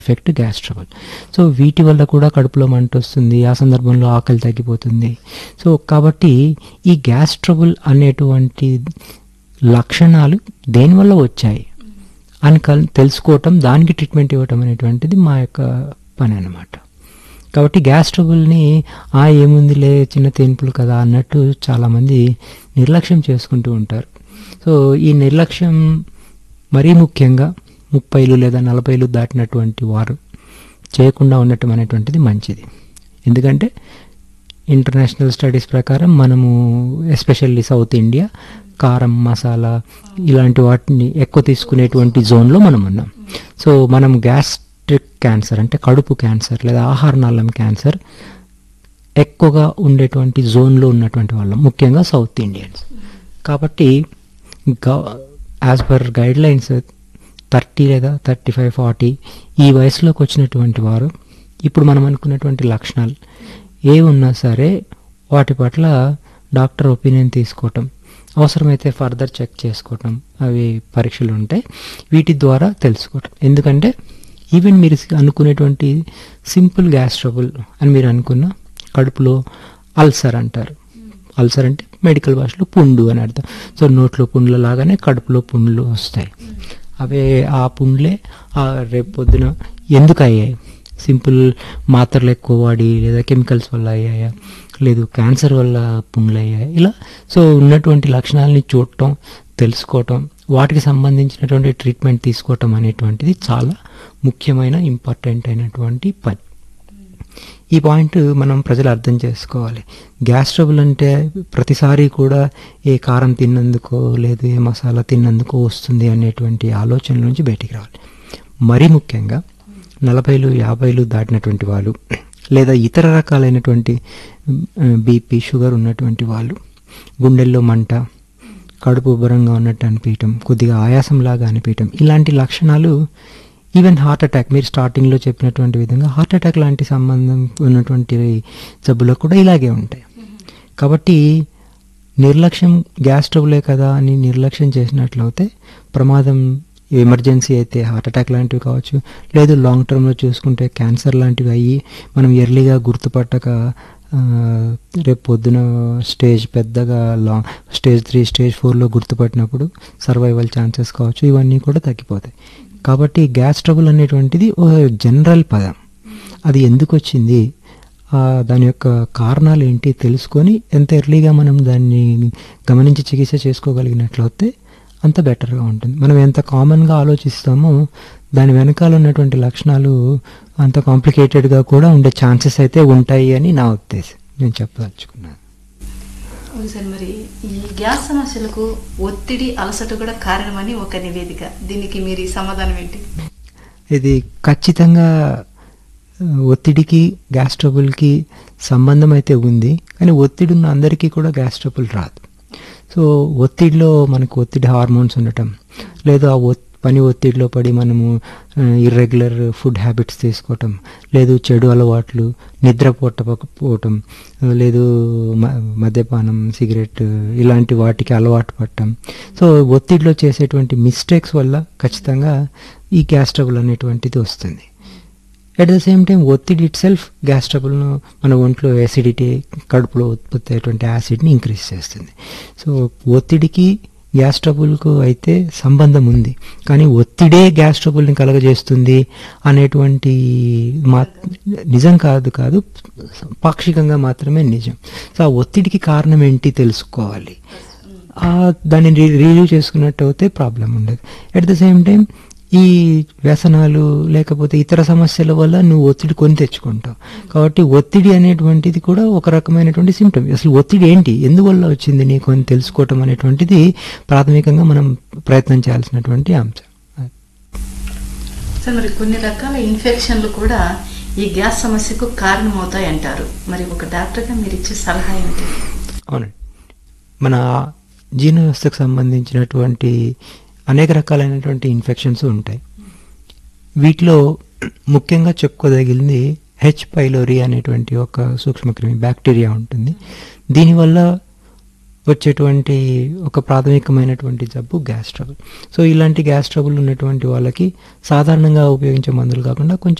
effect gas trouble so వీటి వల్ల కూడా కడుపులో మంట వస్తుంది ఆ సందర్భంలో ఆకలి తగ్గిపోతుంది సో కాబట్టి ఈ గ్యాస్ ట్రబుల్ అనేటువంటి లక్షణాలు దేనివల్ల వచ్చాయి అని కల్ తెలుసుకోవటం దానికి ట్రీట్మెంట్ ఇవ్వటం అనేటువంటిది మా యొక్క పని అన్నమాట కాబట్టి గ్యాస్ ట్రబుల్ని ఆ ఏముందిలే చిన్న తేన్పులు కదా అన్నట్టు చాలామంది నిర్లక్ష్యం చేసుకుంటూ ఉంటారు సో ఈ నిర్లక్ష్యం మరీ ముఖ్యంగా ముప్పైలు లేదా నలభైలు దాటినటువంటి వారు చేయకుండా ఉండటం అనేటువంటిది మంచిది ఎందుకంటే ఇంటర్నేషనల్ స్టడీస్ ప్రకారం మనము ఎస్పెషల్లీ సౌత్ ఇండియా కారం మసాలా ఇలాంటి వాటిని ఎక్కువ తీసుకునేటువంటి జోన్లో మనం ఉన్నాం సో మనం గ్యాస్ట్రిక్ క్యాన్సర్ అంటే కడుపు క్యాన్సర్ లేదా ఆహార నాళం క్యాన్సర్ ఎక్కువగా ఉండేటువంటి జోన్లో ఉన్నటువంటి వాళ్ళం ముఖ్యంగా సౌత్ ఇండియన్స్ కాబట్టి as per guidelines thirty లేదా థర్టీ ఫైవ్ ఫార్టీ ఈ వయసులోకి వచ్చినటువంటి వారు ఇప్పుడు మనం అనుకున్నటువంటి లక్షణాలు ఏ ఉన్నా సరే వాటి పట్ల డాక్టర్ ఒపీనియన్ తీసుకోవటం అవసరమైతే ఫర్దర్ చెక్ చేసుకోవటం అవి పరీక్షలు ఉంటాయి వీటి ద్వారా తెలుసుకోవటం ఎందుకంటే ఈవెన్ మీరు అనుకునేటువంటి సింపుల్ గ్యాస్ ట్రబుల్ అని మీరు అనుకున్న కడుపులో అల్సర్ అంటారు అల్సర్ అంటే మెడికల్ భాషలో పుండు అని అర్థం సో నోట్లో పుండ్ల లాగానే కడుపులో పుండ్లు వస్తాయి అవే ఆ పుండ్లే ఆ రేపు పొద్దున ఎందుకు అయ్యాయి సింపుల్ మాత్రలు ఎక్కువ వాడి లేదా కెమికల్స్ వల్ల అయ్యాయా లేదు క్యాన్సర్ వల్ల పుండ్లు అయ్యాయి ఇలా సో ఉన్నటువంటి లక్షణాలని చూడటం తెలుసుకోవటం వాటికి సంబంధించినటువంటి ట్రీట్మెంట్ తీసుకోవటం అనేటువంటిది చాలా ముఖ్యమైన ఇంపార్టెంట్ అయినటువంటి పని ఈ పాయింట్ మనం ప్రజలు అర్థం చేసుకోవాలి గ్యాస్ ట్రబుల్ అంటే ప్రతిసారి కూడా ఏ కారం తిన్నందుకో లేదు ఏ మసాలా తిన్నందుకో వస్తుంది అనేటువంటి ఆలోచన నుంచి బయటికి రావాలి మరీ ముఖ్యంగా నలభైలు యాభైలు దాటినటువంటి వాళ్ళు లేదా ఇతర రకాలైనటువంటి బీపీ షుగర్ ఉన్నటువంటి వాళ్ళు గుండెల్లో మంట కడుపు ఉబ్బరంగా ఉన్నట్టు అనిపించటం కొద్దిగా ఆయాసంలాగా అనిపించటం ఇలాంటి లక్షణాలు ఈవెన్ హార్ట్ అటాక్ మీరు స్టార్టింగ్లో చెప్పినటువంటి విధంగా హార్ట్ అటాక్ లాంటి సంబంధం ఉన్నటువంటి జబ్బులో కూడా ఇలాగే ఉంటాయి కాబట్టి నిర్లక్ష్యం గ్యాస్ ట్రబులే కదా అని నిర్లక్ష్యం చేసినట్లయితే ప్రమాదం ఎమర్జెన్సీ అయితే హార్ట్ అటాక్ లాంటివి కావచ్చు లేదు లాంగ్ టర్మ్లో చూసుకుంటే క్యాన్సర్ లాంటివి అయ్యి మనం ఎర్లీగా గుర్తుపట్టక రేపు పొద్దున స్టేజ్ పెద్దగా లాంగ్ స్టేజ్ త్రీ స్టేజ్ ఫోర్లో గుర్తుపట్టినప్పుడు సర్వైవల్ ఛాన్సెస్ కావచ్చు ఇవన్నీ కూడా తగ్గిపోతాయి కాబట్టి గ్యాస్ ట్రబుల్ అనేటువంటిది ఒక జనరల్ పదం అది ఎందుకు వచ్చింది దాని యొక్క కారణాలు ఏంటి తెలుసుకొని ఎంత ఎర్లీగా మనం దాన్ని గమనించి చికిత్స చేసుకోగలిగినట్లయితే అంత బెటర్గా ఉంటుంది మనం ఎంత కామన్గా ఆలోచిస్తామో దాని వెనకాల ఉన్నటువంటి లక్షణాలు అంత కాంప్లికేటెడ్గా కూడా ఉండే ఛాన్సెస్ అయితే ఉంటాయి అని నా ఉద్దేశం నేను చెప్పదలుచుకున్నాను అవును సార్ మరి ఈ గ్యాస్ సమస్యలకు ఒత్తిడి అలసట కూడా కారణమని ఒక నివేదిక దీనికి మీరు సమాధానం ఏంటి ఇది ఖచ్చితంగా ఒత్తిడికి గ్యాస్ ట్రబుల్కి సంబంధం అయితే ఉంది కానీ ఒత్తిడి ఉన్న అందరికీ కూడా గ్యాస్ ట్రబుల్ రాదు సో ఒత్తిడిలో మనకు ఒత్తిడి హార్మోన్స్ ఉండటం లేదా ఆ పని ఒత్తిడిలో పడి మనము ఇర్రెగ్యులర్ ఫుడ్ హ్యాబిట్స్ తీసుకోవటం లేదు చెడు అలవాట్లు నిద్రపోవటం లేదు మద్యపానం సిగరెట్ ఇలాంటి వాటికి అలవాటు పడటం సో ఒత్తిడిలో చేసేటువంటి మిస్టేక్స్ వల్ల ఖచ్చితంగా ఈ గ్యాస్ ట్రబుల్ అనేటువంటిది వస్తుంది అట్ ద సేమ్ టైం ఒత్తిడి ఇట్ సెల్ఫ్ గ్యాస్ ట్రబుల్ను మన ఒంట్లో యాసిడిటీ కడుపులో ఉత్పత్తి అయ్యేటువంటి యాసిడ్ని ఇంక్రీజ్ చేస్తుంది సో ఒత్తిడికి గ్యాస్ ట్రబుల్కు అయితే సంబంధం ఉంది కానీ ఒత్తిడే గ్యాస్ ట్రబుల్ని కలగజేస్తుంది అనేటువంటి మా నిజం కాదు కాదు పాక్షికంగా మాత్రమే నిజం సో ఆ ఒత్తిడికి కారణం ఏంటి తెలుసుకోవాలి దాన్ని రిలీవ్ చేసుకున్నట్టు అయితే ప్రాబ్లం ఉండదు అట్ ద సేమ్ టైం ఈ వ్యసనాలు లేకపోతే ఇతర సమస్యల వల్ల నువ్వు ఒత్తిడి కొని తెచ్చుకుంటావు కాబట్టి ఒత్తిడి అనేటువంటిది కూడా ఒక రకమైనటువంటి సిమ్టమ్ అసలు ఒత్తిడి ఏంటి ఎందువల్ల వచ్చింది నీకు అని తెలుసుకోవటం అనేటువంటిది ప్రాథమికంగా మనం ప్రయత్నం చేయాల్సినటువంటి అంశం సార్ మరి కొన్ని రకాల ఇన్ఫెక్షన్లు కూడా ఈ గ్యాస్ సమస్యకు కారణమవుతాయి అంటారు మరి ఒక డాక్టర్గా మీరు ఇచ్చే సలహా ఏంటి అవునండి మన జీర్ణ వ్యవస్థకు సంబంధించినటువంటి అనేక రకాలైనటువంటి ఇన్ఫెక్షన్స్ ఉంటాయి వీటిలో ముఖ్యంగా చెప్పుకోదగిలింది హెచ్ పైలోరీ అనేటువంటి ఒక సూక్ష్మక్రిమి బ్యాక్టీరియా ఉంటుంది దీనివల్ల వచ్చేటువంటి ఒక ప్రాథమికమైనటువంటి జబ్బు గ్యాస్ ట్రబుల్ సో ఇలాంటి గ్యాస్ ట్రబుల్ ఉన్నటువంటి వాళ్ళకి సాధారణంగా ఉపయోగించే మందులు కాకుండా కొంచెం